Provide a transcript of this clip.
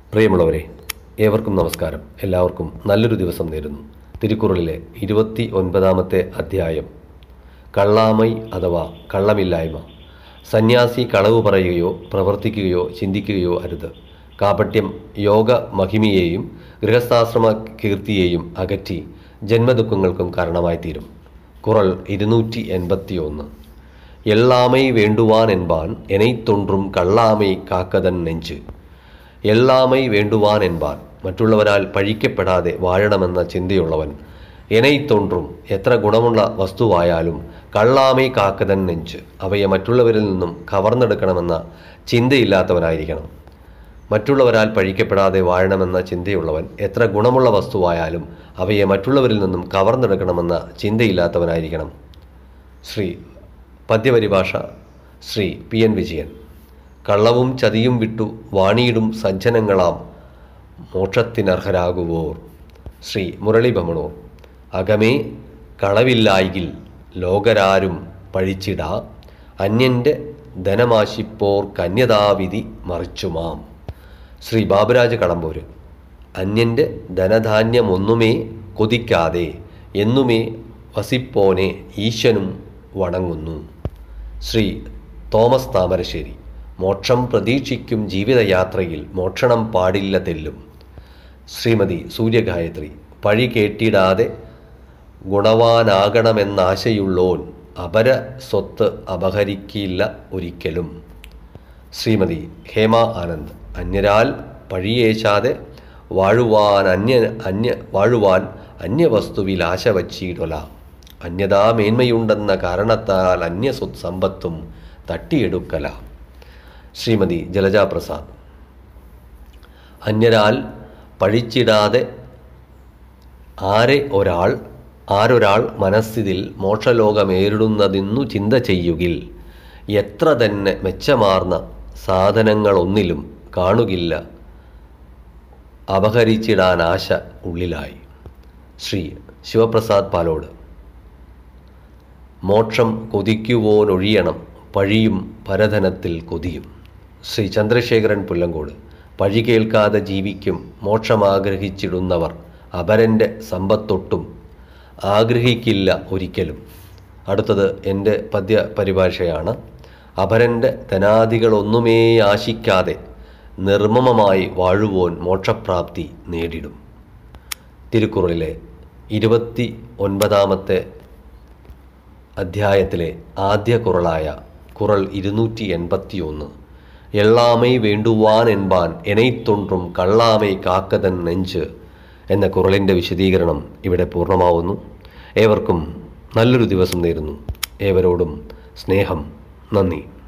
പ്രിയമുള്ളവരെ ഏവർക്കും നമസ്കാരം എല്ലാവർക്കും നല്ലൊരു ദിവസം നേരുന്നു തിരുക്കുറളിലെ ഇരുപത്തി ഒൻപതാമത്തെ അധ്യായം കള്ളാമൈ അഥവാ കള്ളമില്ലായ്മ സന്യാസി കളവ് പറയുകയോ പ്രവർത്തിക്കുകയോ ചിന്തിക്കുകയോ അരുത് കാപട്യം യോഗ മഹിമയെയും ഗൃഹസ്ഥാശ്രമ കീർത്തിയെയും അകറ്റി ജന്മദുഃഖങ്ങൾക്കും കാരണമായി തീരും കുറൾ ഇരുന്നൂറ്റി എൺപത്തി ഒന്ന് எல்லாமை வேண்டுவான் என்பான் எனைத் தொன்றும் கல்லாமை കാക്കതൻ നെഞ്ച് എല്ലാമൈ വേണ്ടുവാൻ என்பாൻ മറ്റുള്ളവരാൽ പഴിക്കപ്പെടാതെ വാഴണമെന്ന ചിന്തയുള്ളവൻ എനൈത്തൊன்றுം എത്ര ഗുണമുള്ള വസ്തുവായാലും കള്ളാമൈ കാക്കതൻ നെഞ്ച് അവയെ മറ്റുള്ളവരിൽ നിന്നും കവർന്നെടുക്കണമെന്ന ചിന്തയില്ലാത്തവനായിരിക്കണം മറ്റുള്ളവരാൽ പഴിക്കപ്പെടാതെ വാഴണമെന്ന ചിന്തയുള്ളവൻ എത്ര ഗുണമുള്ള വസ്തുവായാലും അവയെ മറ്റുള്ളവരിൽ നിന്നും കവർന്നെടുക്കണമെന്ന ചിന്തയില്ലാത്തവനായിരിക്കണം ശ്രീ പദ്യപരിഭാഷ ശ്രീ പി എൻ വിജയൻ കള്ളവും ചതിയും വിട്ടു വാണിയിടും സജ്ജനങ്ങളാം മോക്ഷത്തിനർഹരാകുവോർ ശ്രീ മുരളി ഭമണൂർ അകമേ കളവില്ലായിൽ ലോകരാരും പഴിച്ചിടാ അന്യൻ്റെ ധനമാശിപ്പോർ കന്യതാവിധി മറിച്ചുമാം ശ്രീ ബാബുരാജ് കടമ്പൂര് അന്യൻ്റെ ധനധാന്യമൊന്നുമേ കൊതിക്കാതെ എന്നുമേ വസിപ്പോനെ ഈശനും വണങ്ങുന്നു ശ്രീ തോമസ് താമരശ്ശേരി മോക്ഷം പ്രതീക്ഷിക്കും ജീവിതയാത്രയിൽ മോക്ഷണം പാടില്ല തെല്ലും ശ്രീമതി സൂര്യഗായത്രി പഴി കേട്ടിടാതെ ഗുണവാനാകണമെന്നാശയുള്ളോൻ അപര സ്വത്ത് അപഹരിക്കില്ല ഒരിക്കലും ശ്രീമതി ഹേമ ആനന്ദ് അന്യരാൽ പഴിയേശാതെ വാഴുവാൻ അന്യ അന്യ വാഴുവാൻ അന്യവസ്തുവിൽ ആശ വച്ചിടൊല അന്യതാ മേന്മയുണ്ടെന്ന കാരണത്താൽ അന്യസ്വത് സമ്പത്തും തട്ടിയെടുക്കല ശ്രീമതി ജലജാ പ്രസാദ് അന്യരാൽ പഴിച്ചിടാതെ ആരെ ഒരാൾ ആരൊരാൾ മനസ്സിതിൽ മോക്ഷലോകമേറിടുന്നതെന്നു ചിന്ത ചെയ്യുകിൽ എത്ര തന്നെ മെച്ചമാർന്ന സാധനങ്ങളൊന്നിലും കാണുകില്ല അപഹരിച്ചിടാൻ ആശ ഉള്ളിലായി ശ്രീ ശിവപ്രസാദ് പാലോട് മോക്ഷം കൊതിക്കുവോനൊഴിയണം പഴിയും പരധനത്തിൽ കൊതിയും ശ്രീ ചന്ദ്രശേഖരൻ പുല്ലങ്കോട് പഴി കേൾക്കാതെ ജീവിക്കും മോക്ഷമാഗ്രഹിച്ചിടുന്നവർ അപരൻ്റെ സമ്പത്തൊട്ടും ആഗ്രഹിക്കില്ല ഒരിക്കലും അടുത്തത് എൻ്റെ പദ്യ പരിഭാഷയാണ് അപരൻ്റെ ധനാദികളൊന്നുമേ ആശിക്കാതെ നിർമ്മമമായി വാഴുവോൻ മോക്ഷപ്രാപ്തി നേടിടും തിരുക്കുറളിലെ ഇരുപത്തി ഒൻപതാമത്തെ അധ്യായത്തിലെ ആദ്യ കുറളായ കുറൾ ഇരുന്നൂറ്റി എൺപത്തി ഒന്ന് എള്ളാമൈ വേണ്ടുവാൻ എൻപാൻ എനൈത്തൊണ്ടും കള്ളാമൈ കാക്കതൻ നെഞ്ച് എന്ന കുറളിൻ്റെ വിശദീകരണം ഇവിടെ പൂർണ്ണമാവുന്നു ഏവർക്കും നല്ലൊരു ദിവസം നേരുന്നു ഏവരോടും സ്നേഹം നന്ദി